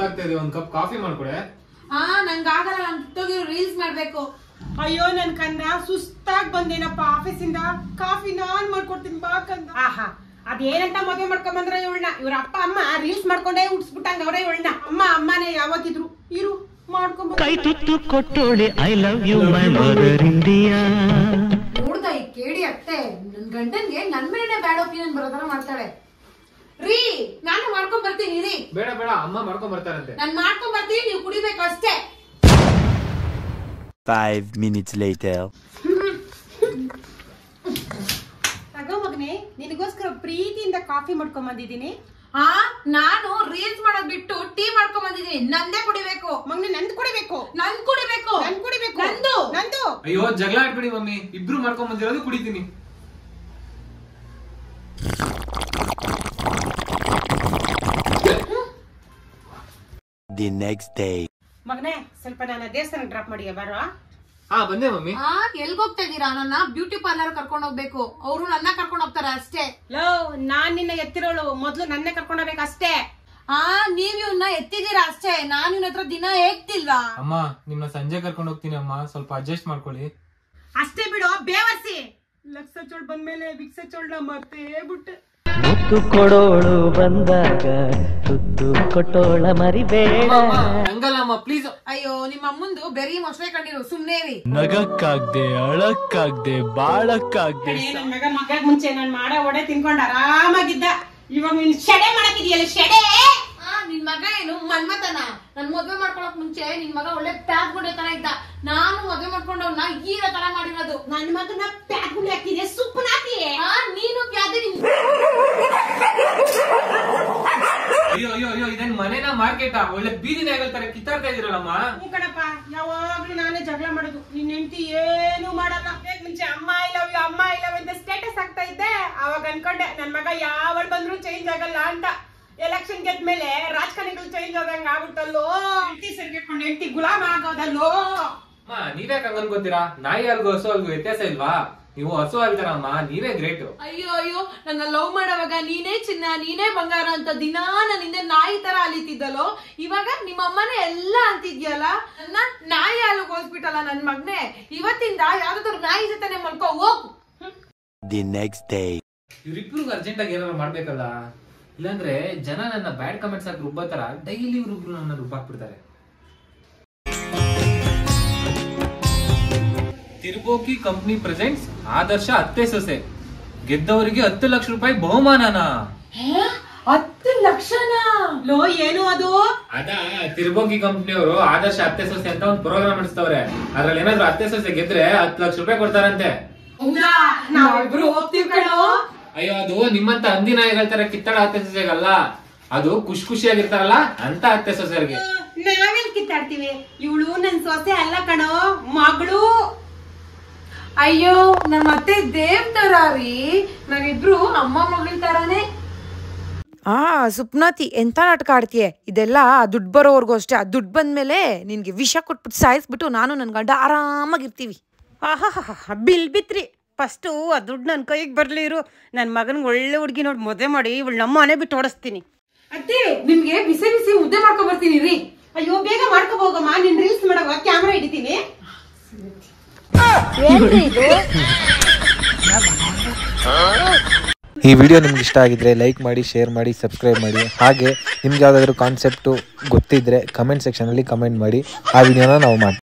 ಸುಸ್ತಾಗ್ತಾ ಇದೆ ಒಂದ್ cup coffee ಮಾಡ್ಕೊಡೆ ಹಾ ನಂಗಾಗಲ್ಲ ನನ್ ಕಿತ್ತೋಗಿರೋ ರೀಲ್ಸ್ ಮಾಡ್ಬೇಕು ಅಯ್ಯೋ ನನ್ ಕಂದ ಸುಸ್ತಾಗ್ ಬಂದೇನಪ್ಪ ಆಫೀಸಿಂದ ಕಾಫಿ ನಾನ್ ಮಾಡ್ಕೊಡ್ತೀನಿ ಬಾ ಕಂದ ಆಹಾ ಅದೇನಂತ ಮದುವೆ ಮಾಡ್ಕೊಂಡ್ ಬಂದ್ರ ಇವಳನ್ನ ಇವ್ರ ಅಪ್ಪ ಅಮ್ಮ ರೀಲ್ಸ್ ಮಾಡ್ಕೊಂಡೇ ಉಡ್ಸ್ಬಿಟ್ಟಂಗ ಅವರೇ ಇವಳನ್ನ ಅಮ್ಮ ಅಮ್ಮನೇ ಯಾವತ್ತಿದ್ರು ಇರು ಮಾಡ್ಕೊಂಡ್ ಕೈ ತುತ್ತು ಕೊಟ್ಟೋಳೆ I love you my mother India ನೋಡ್ದ ಈ ಕೇಳಿ ಅತ್ತೆ ನನ್ ಗಂಡನ್ಗೆ ನನ್ ಮೇಲೆನೆ ಬ್ಯಾಡ್ ಒಪಿನಿಯನ್ ಬರೋ ತರ ಮಾಡ್ತಾಳೆ ರೀ ನಾನು ಮಾಡ್ಕೊಂಡ್ ಬರ್ತೀನಿ ರೀ ಬೇಡ ಬೇಡ ಅಮ್ಮ ಮಾಡ್ಕೊಂಡ್ ಬರ್ತಾರಂತೆ ನಾನ್ ಮಾಡ್ಕೊಂಡ್ ಬರ್ತೀನಿ ನೀವು ಕುಡಿಬೇಕು ಅಷ್ಟೇ Five minutes later. ತಗೋ ಮಗನೆ ನಿನಗೋಸ್ಕರ ಪ್ರೀತಿಯಿಂದ ಕಾಫಿ ಮಾಡ್ಕೊಂಡ್ ಬಂದಿದ್ದೀನಿ ಹಾ ನಾನು ರೀಲ್ಸ್ ಮಾಡೋದ್ ಬಿಟ್ಟು ಟೀ ಮಾಡ್ಕೊಂಡ್ ಬಂದಿದ್ದೀನಿ ನಂದೇ ಕುಡಿಬೇಕು ಮಗನೆ ನಂದ್ ಕುಡಿಬೇಕು ನನ್ ಕುಡಿಬೇಕು ನನ್ ಕುಡಿಬೇಕು ನಂದು ನಂದು ಅಯ್ಯೋ ಜಗಳ ಆಡ್ಬಿಡಿ ಮಮ್ಮಿ ಇಬ್ರು ಮಾಡ್ಕೊಂಡ್ ಬಂದಿರೋದು ಕುಡಿತೀನಿ The next day. ಮಗನೆ ಸ್ವಲ್ಪ ನನ್ನ ದೇವಸ್ಥಾನ ಡ್ರಾಪ್ ಮಾಡಿ ಬರೋ ಹಾ ಬಂದೆ ಮಮ್ಮಿ ಹಾ ಎಲ್ಗ್ ಹೋಗ್ತಾ ಇದೀರಾ ನನ್ನ ಬ್ಯೂಟಿ ಪಾರ್ಲರ್ ಕರ್ಕೊಂಡ್ ಹೋಗ್ಬೇಕು ಅವರು ನನ್ನ ಕರ್ಕೊಂಡ್ ಹೋಗ್ತಾರೆ ಅಷ್ಟೇ ಲೋ ನಾನ್ ನಿನ್ನ ಎತ್ತಿರೋಳು ಮೊದ್ಲು ನನ್ನೇ ಕರ್ಕೊಂಡ್ ಹೋಗ್ಬೇಕು ಅಷ್ಟೇ ಹಾ ನೀವ್ ಇವನ್ನ ಎತ್ತಿದೀರಾ ಅಷ್ಟೇ ನಾನು ಇವನ ಹತ್ರ ದಿನ ಹೇಗ್ತಿಲ್ವಾ ಅಮ್ಮ ನಿಮ್ನ ಸಂಜೆ ಕರ್ಕೊಂಡು ಹೋಗ್ತೀನಿ ಅಮ್ಮ ಸ್ವಲ್ಪ ಅಡ್ಜಸ್ಟ್ ಮಾಡ್ಕೊಳ್ಳಿ ಅಷ್ಟೇ ಬಿಡು ಬೇವರ್ಸಿ ಲಕ್ಷ ಚೋಳ್ ಬಂದ್ಮೇಲೆ ವಿಕ್ಸ ಚೋಳ್ನ ಮರ್ತೇ ಬಿಟ್ಟೆ ಮುತ್ತು ಕೊಡೋಳು ಬಂದಾಗ ತುತ್ತು ಕೊಟ್ಟೋಳ ಮರಿಬೇಡ ಹಂಗಲ್ಲ ಅಮ್ಮ ಪ್ಲೀಸ್ ಅಯ್ಯೋ ನಿಮ್ಮ ಅಮ್ಮಂದು ಬೆರಿ ಮೊಸಳೆ ಕಂಡಿರು ಸುಮ್ನೆ ಇರಿ ನಗಕ್ಕಾಗ್ದೆ ಅಳಕ್ಕಾಗ್ದೆ ಬಾಳಕ್ಕಾಗ್ದೆ ನನ್ ಮಗ ಮಗಗ್ ಮುಂಚೆ ನಾನ್ ಮಾಡೋ ಒಡೆ ತಿನ್ಕೊಂಡ್ ಆರಾಮಾಗಿದ್ದ ಇವಾಗ ನೀನ್ ಶೆಡೆ ಮಾಡಕ್ಕಿದ್ಯಲ್ಲ ಶೆಡೆ ಆ, ನಿನ್ ಮಗ ಏನು ಮನ್ಮತನ ನನ್ ಮದ್ವೆ ಮಾಡ್ಕೊಳಕ್ ಮುಂಚೆ ನಿನ್ ಮಗ ಒಳ್ಳೆ ಪ್ಯಾಕ್ ಗುಂಡೆ ತರ ಇದ್ದ ನಾನು ಮದ್ವೆ ಮಾಡ್ಕೊಂಡವ್ನ ಈಗ ತರ ಮಾಡಿರೋದು ನನ್ ಮಗನ ಪ್ಯಾಕ್ ಗುಂಡಿ ಹಾಕಿದೆ ಸುಪ್ಪನ ಹಾಕಿ ಆ, ನೀನು ಪ್ಯಾದೆ ನಿನ್ ಅಯ್ಯೋ ಅಯ್ಯೋ ಅಯ್ಯೋ ಇದೇನ್ ಮನೆನಾ ಮಾರ್ಕೆಟಾ ಒಳ್ಳೆ ಬೀದಿ ನಾಯಿಗಳ ತರ ಕಿತ್ತಾಡ್ತಾ ಇದೀರಲ್ಲಮ್ಮ ಹ್ಞೂ ಕಣಪ್ಪ ಯಾವಾಗ್ಲೂ ನಾನೇ ಜಗಳ ಮಾಡೋದು ನಿನ್ ಹೆಂಡತಿ ಏನು ಮಾಡಲ್ಲ ಬೇಗ ಮುಂಚೆ ಅಮ್ಮ ಐ ಲವ್ ಯು ಅಮ್ಮ ಐ ಲವ್ ಅಂತ ಸ್ಟೇಟಸ್ ಆಗ್ತಾ ಇದ್ದೆ ಅವಾಗ ಅನ್ಕೊಂಡೆ ನನ್ ಮಗ ಯಾವಳ್ ಬಂದ್ರು ಚೇಂಜ್ ಆಗಲ್ಲ ಅಂತ ಎಲೆಕ್ಷನ್ ಗೆದ್ಮೇಲೆ ರಾಜಕಾರಣಿಗಳು ಚೇಂಜ್ ಆದಂಗ ಆಗುತ್ತಲ್ಲೋ ಹೆಂಡತಿ ಸರಿಗೆಟ್ಕೊಂಡು ಹೆಂಡತಿ ಗುಲಾಮ ಆಗೋದಲ್ಲೋ ಅಮ್ಮ ನೀವ್ಯಾಕೆ ಹಂಗ ಅನ್ಕೋತೀರಾ ನಾಯಿ ಅಲ್ಗು ಹಸು ಅಲ್ಗು ವ್ಯತ್ಯಾಸ ಇಲ್ವಾ ನೀವು ಹಸು ಅಲ್ತಾರಮ್ಮ ನೀವೇ ಗ್ರೇಟ್ ಅಯ್ಯೋ ಅಯ್ಯೋ ನನ್ನ ಲವ್ ಮಾಡೋವಾಗ ನೀನೇ ಚಿನ್ನ ನೀನೇ ಬಂಗಾರ ಅಂತ ದಿನಾ ನನ್ನ ಹಿಂದೆ ನಾಯಿ ತರ ಅಲಿತಿದ್ದಲ್ಲೋ ಇವಾಗ ನಿಮ್ಮ ಅಮ್ಮನೇ ಎಲ್ಲ ಅಂತಿದ್ಯಲ್ಲ ನನ್ನ ನಾಯಿ ಹಾಲು ಹೋಗ್ಬಿಟ್ಟಲ್ಲ ನನ್ ಮಗ್ನೆ ಇವತ್ತಿಂದ ಯಾವ್ದಾದ್ರು ನಾಯಿ ಜೊತೆನೆ ಮಲ್ಕೋ ಹೋಗು The next day. ಇವ್ರಿಬ್ರಿಗೂ ಅರ್ಜೆಂಟ್ ಆಗಿ ಏನಾದ್ರು ಮಾಡ್ಬೇಕಲ್ಲ ಇಲ್ಲಾಂದ್ರೆ ಜನ ನನ್ನ ಬ್ಯಾಡ್ ಕಮೆಂಟ್ಸ್ ಹಾಕಿ ರುಬ್ಬೋ ತರ ಡೈಲಿ ಇವ್ರಿಬ್ರು ನನ್ನ ರುಬ್ಬಾಕ್ಬಿಡ್ತಾರೆ ತಿರುಬೋಕಿ ಕಂಪ್ನಿ ಪ್ರೆಸೆಂಟ್ಸ್ ಆದರ್ಶ ಅತ್ತೆ ಸೊಸೆ ಗೆದ್ದವರಿಗೆ ಹತ್ತು ಲಕ್ಷ ರೂಪಾಯಿ ಬಹುಮಾನನ ಹತ್ತು ಲಕ್ಷನಾ ಲೋ ಏನು ಅದು ಅದ ತಿರುಬೋಗಿ ಕಂಪ್ನಿಯವರು ಆದರ್ಶ ಅತ್ತೆ ಸೊಸೆ ಅಂತ ಒಂದು ಪ್ರೋಗ್ರಾಮ್ ನಡೆಸ್ತವ್ರೆ ಅದ್ರಲ್ಲಿ ಏನಾದ್ರು ಅತ್ತೆ ಸೊಸೆ ಗೆದ್ರೆ ಹತ್ತು ಲಕ್ಷ ರೂಪಾಯಿ ಕೊಡ್ತಾರಂತೆ ಹೌದಾ ನಾವಿಬ್ರು ಹೋಗ್ತೀವಿ ಕಣೋ ಅಯ್ಯೋ ಅದು ನಿಮ್ಮಂತ ಹಂದಿ ನಾಯಿಗಳ ತರ ಕಿತ್ತಾಡ ಅತ್ತೆ ಸೊಸೆಗಲ್ಲ ಅದು ಖುಷಿ ಖುಷಿಯಾಗಿರ್ತಾರಲ್ಲ ಅಂತ ಅತ್ತೆ ಸೊಸೆಯರಿಗೆ ನಾವೆಲ್ ಕಿತ್ತಾಡ್ತೀವಿ ಇವಳು ನನ್ ಸೊಸೆ ಅಲ್ಲ ಕಣೋ ಮಗಳು ಅಯ್ಯೋ ನಮ್ಮ ಅತ್ತೆ ದೇವ್ ತರ ರೀ ನಾವಿಬ್ರು ಅಮ್ಮ ಮಗಳ ತರಾನೇ ಆ ಸುಪ್ನಾತಿ ಎಂತ ನಾಟಕ ಆಡ್ತೀಯ ಇದೆಲ್ಲ ದುಡ್ಡು ಬರೋವರೆಗೂ ಅಷ್ಟೇ ಆ ದುಡ್ಡು ಬಂದ್ಮೇಲೆ ನಿನ್ಗೆ ವಿಷ ಕೊಟ್ಬಿಟ್ಟು ಸಾಯಿಸ್ಬಿಟ್ಟು ನಾನು ನನ್ನ ಗಂಡ ಆರಾಮಾಗಿರ್ತೀವಿ ಆಹಾ ಬಿಲ್ ಬಿತ್ರಿ ಫಸ್ಟು ಆ ದುಡ್ಡು ನನ್ನ ಕೈಗೆ ಬರ್ಲಿ ಇರು ನನ್ನ ಮಗನಿಗೆ ಒಳ್ಳೆ ಹುಡುಗಿ ನೋಡಿ ಮದುವೆ ಮಾಡಿ ಇವಳು ನಮ್ಮ ಮನೆ ಬಿಟ್ಟು ಓಡಿಸ್ತೀನಿ ಅತ್ತೆ ನಿಮ್ಗೆ ಬಿಸಿ ಬಿಸಿ ಮುದ್ದೆ ಮಾಡ್ಕೊ ಬರ್ತೀನಿ ರೀ ಅಯ್ಯೋ ಬೇಗ ಮಾಡ್ಕೊ ಹೋಗಮ್ಮ ನೀನ್ ರೀಲ್ಸ್ ಮಾಡುವಾಗ ಕ್ಯಾಮ್ರಾ ಹಿಡಿತೀನಿ ಈ ವಿಡಿಯೋ ನಿಮ್ಗೆ ಇಷ್ಟ ಆಗಿದ್ರೆ ಲೈಕ್ ಮಾಡಿ ಶೇರ್ ಮಾಡಿ ಸಬ್ಸ್ಕ್ರೈಬ್ ಮಾಡಿ ಹಾಗೆ ನಿಮ್ಗೆ ಯಾವುದಾದ್ರೂ ಕಾನ್ಸೆಪ್ಟು ಗೊತ್ತಿದ್ರೆ ಕಮೆಂಟ್ ಸೆಕ್ಷನಲ್ಲಿ ಕಮೆಂಟ್ ಮಾಡಿ ಆ ವಿಡಿಯೋನ ನಾವು ಮಾಡ್ತೀವಿ